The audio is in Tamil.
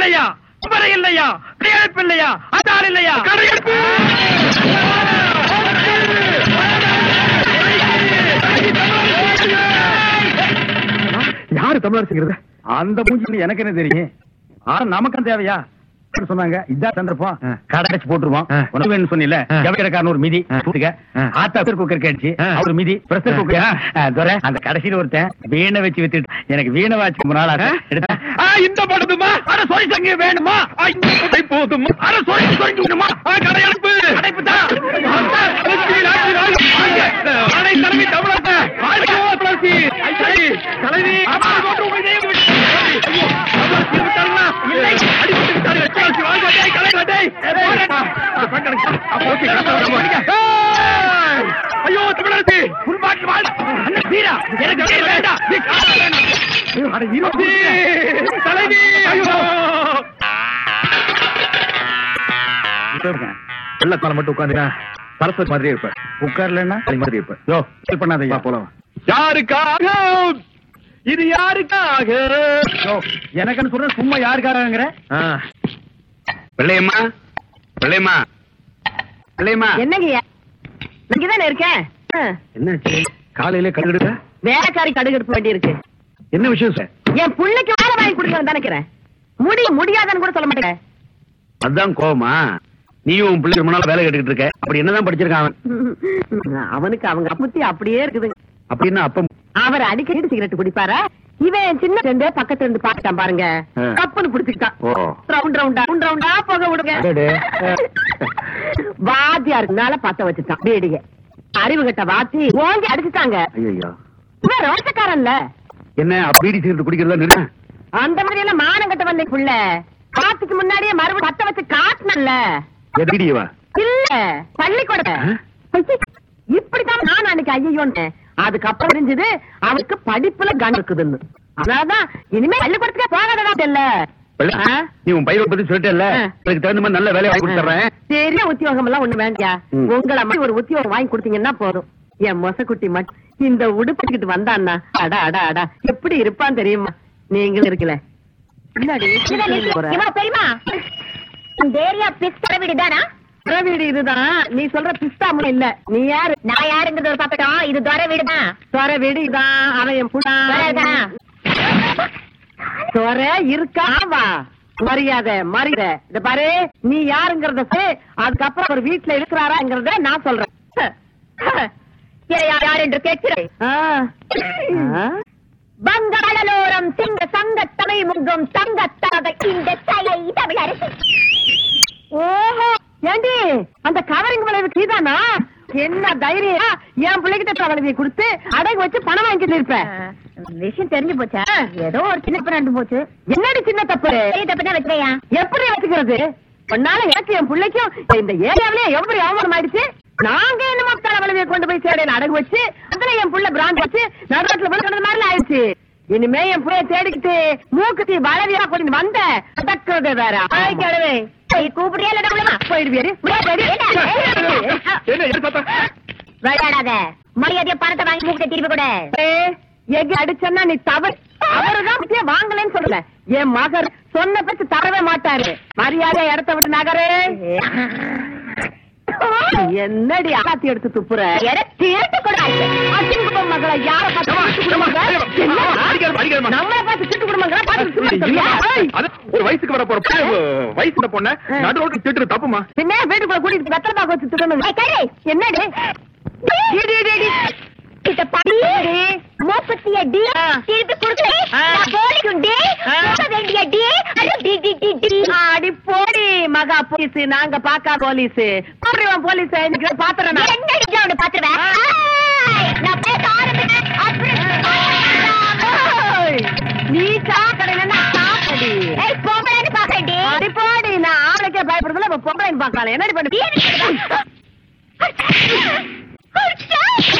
இல்லையா குமரை இல்லையா கையெழுப்பு இல்லையா அதார் இல்லையா கடையெழுப்பு யாரு தமிழரசுங்கிறது அந்த மூஞ்சி எனக்கு என்ன தெரியும் ஆனா நமக்கும் தேவையா அப்படி சொன்னாங்க இதான் சந்தர்ப்பம் ஆ. கடடைச்சு போட்டுருவோம் ஆ. உனக்கு வேணும்னு சொன்னில ஆ. ஜவகரக்காரன் ஒரு மிதி ஆ. தூத்துக்க ஆ. ஆத்தா பிரஷர் குக்கர் கேட்டுச்சு ஆ. அவர் மிதி பிரஷர் ஆ. குக்கர் துரை அந்த கடைசியில ஒருத்தன் வீணை வச்சு வித்துட்டு எனக்கு வீணை வாச்சு ரொம்ப நாள் ஆச்சு. எடுத்தேன் ஆ, இந்த படுதுமா அட சொரி சங்கி வேணுமா ஆ, இந்த கடை போதுமா அட சொரி சொரிஞ்சு விடுமா ஆ, கடையெடுப்பு அடைப்பு தான் அடை தலைவி தமிழக வாழ்க துளசி ஐயோ, தலைவி அம்மா போட்டு உங்க இதயம் விட்டு. ஐயோ, துளசி விட்டாளா? இல்லை, அடிபட்டு விட்டாரு. துளசி வாழ்க டேய், கலை டேய். போறேன்டா. இந்த பக்கம் அப்ப ஓகே, கரெக்டா வருமா? ஏய்! ஐயோ தமிழரசி உள்பாட்டு வாழ் அண்ணன் வீரா எனக்கு வீர வேண்டாம் நீ காசு வேண்டாம் ஐயோ, அட இருபத்தி தலைவி ஐயோ வெள்ளத்தால மட்டும் உட்காந்துனா சரஸ்வதி மாதிரி இருப்ப உட்கார்லன்னா அது மாதிரி இருப்ப யோ ஹெல்ப் பண்ணாதயா போலாம் யாருக்காக இது யாருக்காக யோ எனக்குன்னு சொல்ற சும்மா யாருக்காரங்கிற பிள்ளையம்மா பிள்ளையம்மா பிள்ளையம்மா என்னங்கய்யா இங்கதானே இருக்கேன் ஆ, என்னாச்சு காலையில கழுவிடுற வேலைக்காரி கடுகு எடுக்க வேண்டி இருக்கு என்ன விஷயம் சார் என் புள்ளைக்கு வேலை வாங்கி கொடுக்கணும் நினைக்கிறேன் முடியும் முடியாதுன்னு கூட சொல்ல மாட்டேன் அதான் கோவமா நீயும் உன் பிள்ளை ரொம்ப நாள் வேலை கேட்டுக்கிட்டு இருக்க அப்படி என்னதான் படிச்சிருக்கான் அவன் அவனுக்கு அவங்க புத்தி அப்படியே இருக்குது அப்படின்னா அப்ப அவர் அடிக்கடி சிகரெட் குடிப்பாரா இவன் சின்ன ரெண்டு பக்கத்துல இருந்து பாத்துட்டான் பாருங்க ஆ. கப்புன்னு புடிச்சுக்கிட்டான் ஓ ரவுண்ட் ரவுண்டா ரவுண்ட் ரவுண்டா போக விடுங்க அடடே. வாத்தியாருக்குனால பத்த வச்சுட்டான் பீடிய அறிவு கட்ட வாத்தி ஓங்கி அடிச்சுட்டாங்க ஐயோ இவன் ரோசக்காரன்ல என்ன பீடி சிகரெட் குடிக்கிறதா நின்று அந்த மாதிரி எல்லாம் மானம் கட்ட வந்த புள்ள காத்துக்கு முன்னாடியே மறுபடியும் பத்த வச்சு காட்டணும்ல எதிரியவா இல்ல பள்ளிக்கூட இப்படித்தான் நான் அன்னைக்கு ஐயோன்னு அதுக்கப்புறம் தெரிஞ்சது அவனுக்கு படிப்புல கண் இருக்குதுன்னு அதான் இனிமே பள்ளிக்கூடத்துக்கே போகாதடா இல்ல ஆ? நீ உன் பையனை பத்தி சொல்லிட்டேல்ல ஆ. அதுக்கு தகுந்த மாதிரி நல்ல வேலையை வாங்கி கொடுத்துறேன் பெரிய உத்தியோகம் எல்லாம் ஒண்ணு வேண்டியா ம். உங்களை மாதிரி ஒரு உத்தியோகம் வாங்கி கொடுத்தீங்கன்னா போதும் என் மொசக்குட்டி மட்டும் இந்த உடுப்பிட்டு வந்தான்னா அடா அடா அடா எப்படி இருப்பான் தெரியுமா நீங்களும் இருக்கல பெரியமா இந்த ஏரியா பிஸ்தர வீடுதானா வீடு இதுதான் நீ சொல்ற பிஸ்தா முனை இல்ல நீ யாரு நான் யாருங்கிறது ஒரு பாத்துட்டோம் இது துறை வீடுதான் சொர வீடு இதான் அவன் என் புடா துறைதான். சொர இருக்கா வா மரியாதை மரியாதை இந்த பாரு நீ யாருங்கறத சொல்லு. அதுக்கப்புறம் அவர் வீட்டுல இருக்கிறாராங்கிறத நான் சொல்றேன் இதை யார் யார் என்று கேட்கிறேன் ஆ. ஆ? வங்காளலோரம் சிங்க சங்க தமிழ் முங்கும் சங்கத்தாக இந்த தலை தமிழரசு ஓஹோ ஏண்டி அந்த கவரிங் விளைவு கீதானா என்ன தைரியம் என் பிள்ளைகிட்ட கவலையை கொடுத்து அடகு வச்சு பணம் வாங்கிட்டு இருப்பேன் விஷயம் தெரிஞ்சு போச்சா ஏதோ ஒரு சின்ன பிறண்டு போச்சு என்னடி சின்ன தப்பு பெரிய தப்பு தான் வச்சுக்கையா எப்படி வச்சுக்கிறது உன்னால எனக்கு என் பிள்ளைக்கும் இந்த ஏரியாவிலே எவ்வளவு அவமானம் ஆயிடுச்சு நாங்க என்ன மக்கள் விளைவிய கொண்டு போய் சேடையில அடகு வச்சு அதுல என் புள்ள பிராண்ட் வச்சு நடுரோட்ல விழுக்கிறது மாதிரி ஆயிடுச்சு இனிமே என் புள்ளைய தேடிக்கிட்டு மூக்குத்தி வளவியா கொஞ்சம் வந்த அடக்குறது வேற ஆய் கிழவே நீ கூப்பிடுறியா இல்லடா உள்ளமா போயிடுவியரு என்ன என்ன பார்த்தா விளையாடாத மரியாதைய பணத்தை வாங்கி மூக்கிட்ட திருப்பி கூட எங்க அடிச்சன்னா நீ தவறு அவருதான் பத்தியா வாங்கலன்னு சொல்லல என் மகர் சொன்ன பத்தி தரவே மாட்டாரு மரியாதை இடத்த விட்டு நகரு என்னடி ஆத்தி எடுத்து துப்புற திருட்டு கூட அசிங்கம் மகளை யார பார்த்து திட்டு குடும்பங்க? என்ன? அடிக்காதம்மா, அடிக்காதம்மா. நம்மளை பார்த்து திட்டு குடும்பங்களா பார்த்து சும்மா இல்ல, சொல்றியா? ஏய், அது ஒரு வயசுக்கு வர போற பொண்ணு, வயசுல பொண்ண ஆ. நடு ரோட்டு திட்டுறது தப்புமா பின்ன வீட்டுக்குள்ள கூட்டிட்டு வெத்தலை பாக்க வச்சு திட்டணும் என்னடி இடி, இடி, இடி. கிட்ட பாடி மூப்பத்திய டி திருப்பி கொடுக்கல ஆ. போலிக்கும் டி ஆ. போக வேண்டிய டி அது டி டி டி டி அடி போடி மகா போலீஸ் நாங்க பாக்கா போலீஸ் போடுறவன் போலீஸ் இன்னைக்கு பாத்துறேன் நான். என்னடி அவனை பாத்துருவேன் நான் பேச ஆரம்பிச்சேன் ஏய், நீ சாக்கடையில நான் சாக்கடி ஏய் பொம்பளைன்னு பாக்கண்டி அடி போடி நான் ஆளுக்கே பயப்படுறதுல இப்ப பொம்பளைன்னு பாக்கலாம் என்னடி பண்ணி